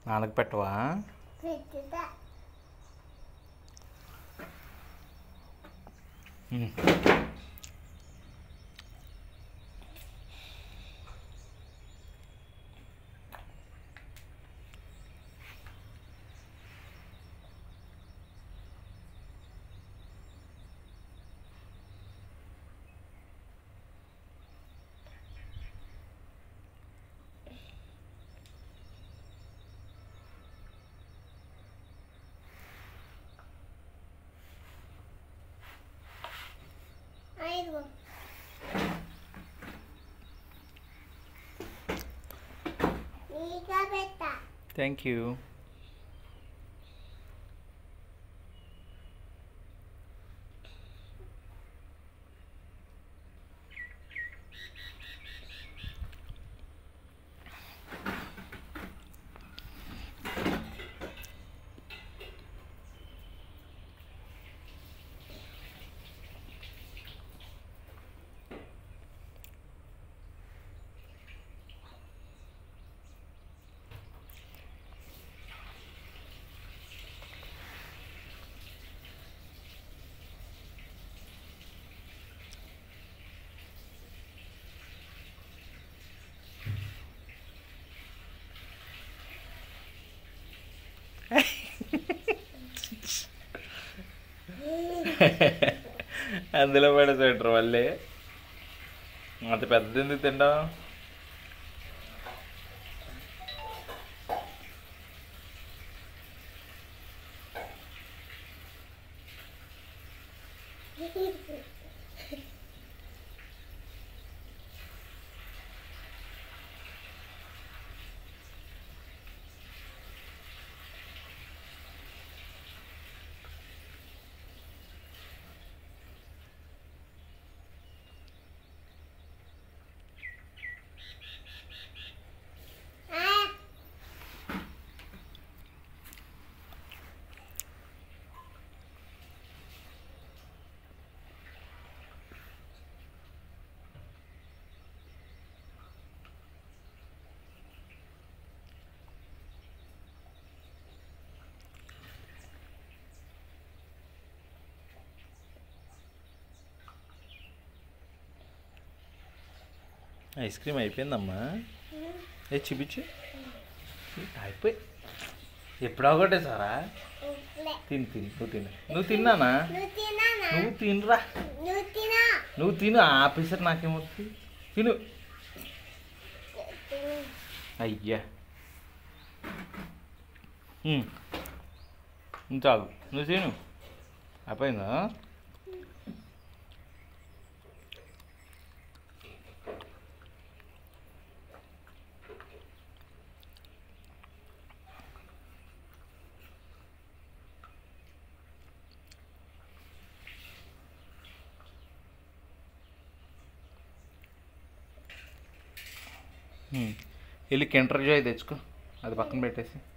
నాన్నకు పెట్టవా పెట్టుదా ఉమ్. ఐదు నీగా పెట్టా థ్యాంక్ యూ అందులో పడేసాడు మళ్ళీ అంత పెద్దది ఎందుకు తిండా ఐస్ క్రీమ్ అయిపోయిందమ్మా ఏ చూపించు అయిపోయి ఎప్పుడు ఒకటే సారా ఇప్పుడే తిని తిని నువ్వు తిను నువ్వు తిన్నానా నువ్వు తినానా నువ్వు తినరా నువ్వు తినా నువ్వు తిను ఆఫీసర్ నాకేమవుతుంది తిను అయ్యా ఉమ్. ఉమ్, చాలు నువ్వు తిను అయిపోయిందా ఉమ్. వెళ్ళి కింటర్ జాయ్ తెచ్చుకో అది పక్కన పెట్టేసి